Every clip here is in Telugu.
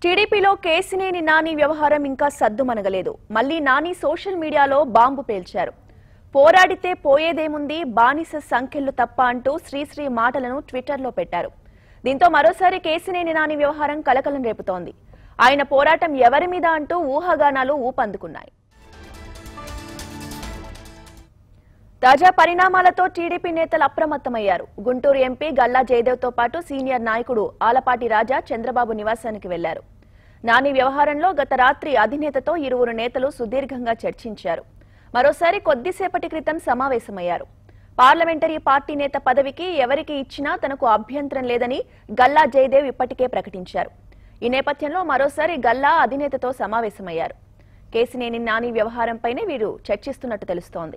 టీడీపీలో కేసినేని నాని వ్యవహారం ఇంకా సద్దుమనగలేదు మళ్లీ నాని సోషల్ మీడియాలో బాంబు పేల్చారు పోరాడితే పోయేదేముంది బానిస సంఖ్యలు తప్ప అంటూ శ్రీశ్రీ మాటలను ట్విట్టర్లో పెట్టారు దీంతో మరోసారి కేసినేని నాని వ్యవహారం కలకలం రేపుతోంది ఆయన పోరాటం ఎవరి మీద అంటూ ఊహాగానాలు ఊపందుకున్నాయి తాజా పరిణామాలతో టీడీపీ నేతలు అప్రమత్తమయ్యారు గుంటూరు ఎంపీ గల్లా జయదేవ్తో పాటు సీనియర్ నాయకుడు ఆలపాటి రాజా చంద్రబాబు నివాసానికి వెళ్లారు నాని వ్యవహారంలో గత రాత్రి అధినేతతో ఇరువురు నేతలు సుదీర్ఘంగా చర్చించారు మరోసారి కొద్దిసేపటి క్రితం సమావేశమయ్యారు పార్లమెంటరీ పార్టీ నేత పదవికి ఎవరికి ఇచ్చినా తనకు అభ్యంతరం లేదని గల్లా జయదేవ్ ఇప్పటికే ప్రకటించారు ఈ నేపథ్యంలో మరోసారి గల్లా అధినేతతో సమావేశమయ్యారు కేసినేని నాని వ్యవహారంపైనే వీరు చర్చిస్తున్నట్టు తెలుస్తోంది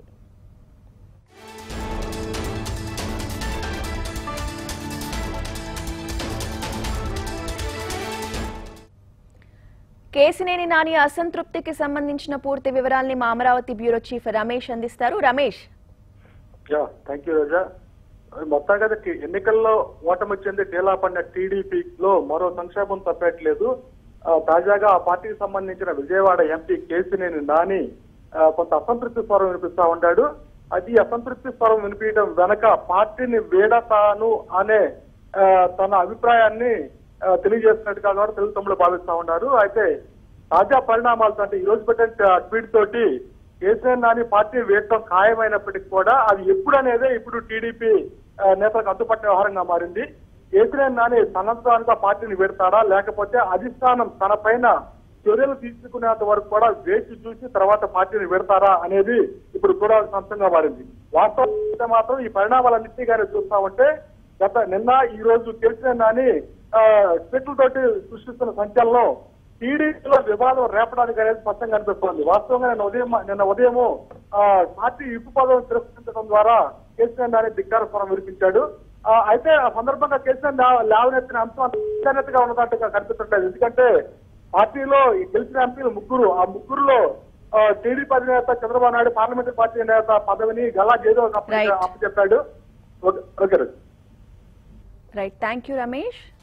కేసినేని నాని అసంతృప్తికి సంబంధించిన పూర్తి వివరాల్ని మా అమరావతి బ్యూరో చీఫ్ రమేష్ అందిస్తారు Ramesh yeah thank you Roja మొత్తంగా అయితే టీ- ఎన్నికల్లో ఓటమి వచ్చింది డేలా పడిన టీడీపీ లో మరో సంక్షేమం తప్పట్లేదు ఆ, తాజాగా ఆ పార్టీకి సంబంధించిన విజయవాడ ఎంపీ కేసినేని నాని ఆ, కొంత అసంతృప్తి స్వరం వినిపిస్తా ఉన్నాడు అది అసంతృప్తి స్వరం వినిపించడం వెనక పార్టీని వీడతాను అనే ఆ, తన అభిప్రాయాన్ని ఆ, తెలియజేస్తున్నట్టుగా కూడా తెలుగు తమ్ముడు భావిస్తా ఉన్నారు అయితే తాజా పరిణామాలతో అంటే ఈ రోజు పెట్టిన ట్వీట్ తోటి కేసీఆర్ నాని పార్టీ వేయటం ఖాయమైనప్పటికీ కూడా అది ఎప్పుడు అనేదే ఇప్పుడు టీడీపీ ఆ, నేతలకు అడ్డుపట్టిన వ్యవహారంగా మారింది కేసీఆర్ నాని తనంతగా పార్టీని పెడతాడా లేకపోతే అధిష్టానం తన పైన చర్యలు తీసుకునేంత వరకు కూడా వేచి చూసి తర్వాత పార్టీని పెడతారా అనేది ఇప్పుడు చూడాల్సిన అంశంగా మారింది వాస్తవం అయితే మాత్రం ఈ పరిణామాలన్నింటినీ కానీ చూస్తా ఉంటే గత నిన్న ఈ రోజు కేసీఆర్ నాని ఆ, ట్వీట్లతోటి సృష్టిస్తున్న సంచలనం టీడీపీలో వివాదం రేపడానికి అనేది స్పష్టంగా కనిపిస్తోంది వాస్తవంగా నిన్న ఉదయం నిన్న ఉదయం పార్టీ ఇప్పు పదవిని తిరస్కరించడం ద్వారా కేసీఆర్ నాని ధిక్కార స్వరం వినిపించాడు ఆ, అయితే ఆ సందర్భంగా కేసీఆర్ లేవ- లేవనెత్తిన అంశం అంత ప్రాధాన్యతగా ఉన్నదంటగా కనిపించట్లేదు ఎందుకంటే పార్టీలో ఈ గెలిచిన ఎంపీలు ముగ్గురు ఆ ముగ్గురులో ఆ, టీడీపీ అధినేత చంద్రబాబు నాయుడు పార్లమెంటరీ పార్టీ నేత పదవిని గల్లా జేదో Right. అప్పచెప్పాడు okay okay right thank you Ramesh